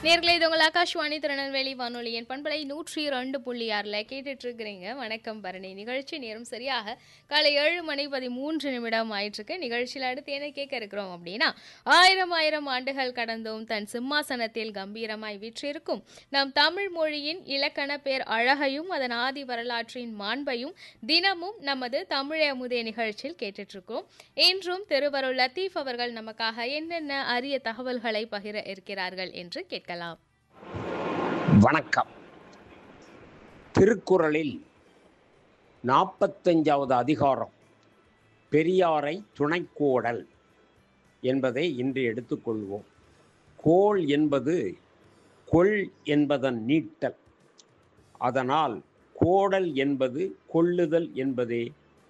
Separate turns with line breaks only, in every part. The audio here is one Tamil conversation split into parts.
நேர்களே இது உங்கள் ஆகாஷ்வாணி திருநெல்வேலி வானொலியின் பண்பலை நூற்றி இரண்டு புள்ளி ஆறில் கேட்டுட்டு இருக்கிறீங்க வணக்கம் பரணி நிகழ்ச்சி நேரம் சரியாக காலை ஏழு மணி பதிமூன்று நிமிடம் ஆயிட்டிருக்கு நிகழ்ச்சியில் அடுத்து என்ன கேட்க இருக்கிறோம் அப்படின்னா ஆயிரம் ஆயிரம் ஆண்டுகள் கடந்தும் தன் சிம்மாசனத்தில் கம்பீரமாய் வீற்றிருக்கும் நம் தமிழ் மொழியின் இலக்கண பேர் அழகையும் அதன் ஆதி வரலாற்றின் மாண்பையும் தினமும் நமது தமிழ் அமுதே நிகழ்ச்சியில் கேட்டுட்டு இருக்கோம் இன்றும் திருவருள் லத்தீஃப் அவர்கள் நமக்காக என்னென்ன அரிய தகவல்களை பகிர இருக்கிறார்கள் என்று கேட்கலாம்
வணக்கம் திருக்குறளில் நாற்பத்தஞ்சாவது அதிகாரம் பெரியாரை துணைக்கோடல் என்பதை இன்று எடுத்துக்கொள்வோம் கோள் என்பது கொள் என்பதன் நீட்டல் அதனால் கோடல் என்பது கொள்ளுதல் என்பதே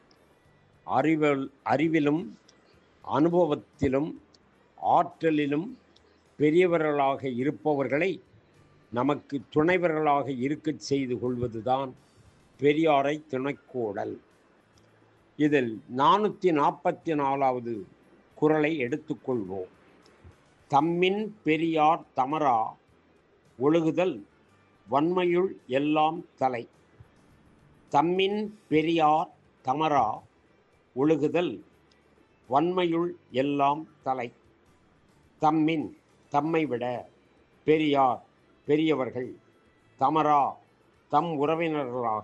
அறிவல் அறிவிலும் அனுபவத்திலும் ஆற்றலிலும் பெரியவர்களாக இருப்பவர்களை நமக்கு துணைவர்களாக இருக்கச் செய்து கொள்வதுதான் பெரியாரை துணைக்கோடல் இதில் நானூற்றி நாற்பத்தி நாலாவது குறளை எடுத்துக்கொள்வோம் தம்மின் பெரியார் தமரா ஒழுகுதல் வன்மையுள் எல்லாம் தலை தம்மின் பெரியார் தமரா ஒழுகுதல் வன்மையுள் எல்லாம் தலை தம்மின் தம்மை விட பெரியார் பெரியவர்கள் தமரா தம் உறவினர்களாக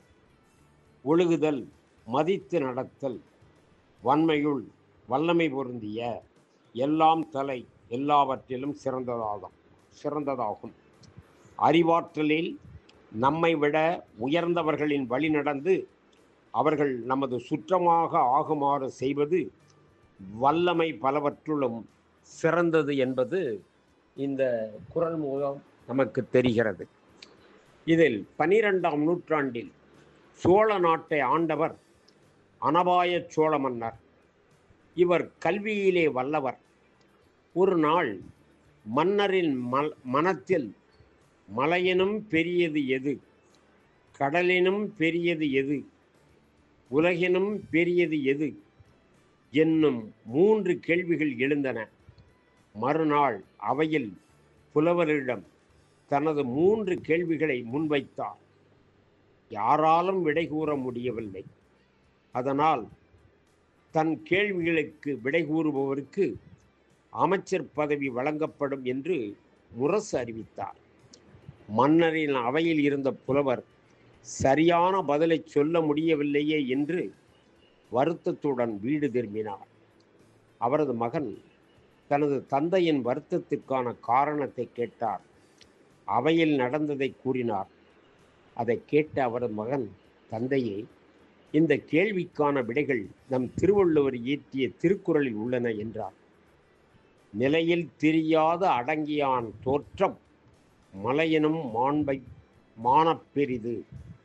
ஒழுகுதல் மதித்து நடத்தல் வன்மையுள் வல்லமை பொருந்திய எல்லாம் தலை எல்லாவற்றிலும் சிறந்ததாகும் சிறந்ததாகும் அறிவாற்றலில் நம்மை விட உயர்ந்தவர்களின் வழி நடந்து அவர்கள் நமது சுற்றமாக ஆகுமாறு செய்வது வல்லமை பலவற்றுள்ளும் சிறந்தது என்பது இந்த குரல் மூலம் நமக்கு தெரிகிறது இதில் பனிரெண்டாம் நூற்றாண்டில் சோழ நாட்டை ஆண்டவர் அனபாய சோழ மன்னர் இவர் கல்வியிலே வல்லவர் ஒரு நாள் மன்னரின் மல் மனத்தில் மலையினும் பெரியது எது கடலினும் பெரியது எது உலகினும் பெரியது எது என்னும் மூன்று கேள்விகள் எழுந்தன மறுநாள் அவையில் புலவரிடம் தனது மூன்று கேள்விகளை முன்வைத்தார் யாராலும் விடை கூற முடியவில்லை அதனால் தன் கேள்விகளுக்கு விடை கூறுபவருக்கு அமைச்சர் பதவி வழங்கப்படும் என்று முரசு அறிவித்தார் மன்னரின் அவையில் இருந்த புலவர் சரியான பதிலை சொல்ல முடியவில்லையே என்று வருத்தத்துடன் வீடு திரும்பினார் அவரது மகன் தனது தந்தையின் வருத்தத்திற்கான காரணத்தை கேட்டார் அவையில் நடந்ததை கூறினார் அதை கேட்ட அவரது மகன் தந்தையே இந்த கேள்விக்கான விடைகள் நம் திருவள்ளுவர் இயற்றிய திருக்குறளில் உள்ளன என்றார் நிலையில் தெரியாத அடங்கியான் தோற்றம் மலையினும் மாண்பை மானப்பெரிது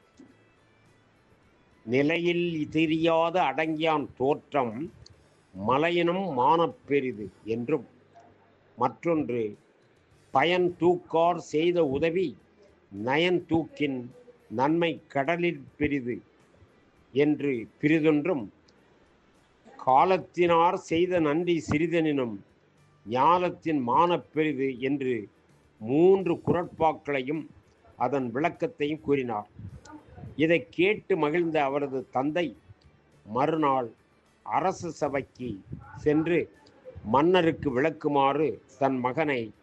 நிலையில் தெரியாத அடங்கியான் தோற்றம் மலையினும் மானப்பெரிது என்றும் மற்றொன்று பயன் தூக்கார் செய்த உதவி நயன் தூக்கின் நன்மை கடலில் பெரிது என்று பிரிதொன்றும் காலத்தினார் செய்த நன்றி சிறிதெனினும் ஞாலத்தின் மானப்பெரிது என்று மூன்று குரட்பாக்களையும் அதன் விளக்கத்தையும் கூறினார் இதை கேட்டு மகிழ்ந்த அவரது தந்தை மறுநாள் அரச சபைக்கு சென்று மன்னருக்கு விளக்குமாறு தன் மகனை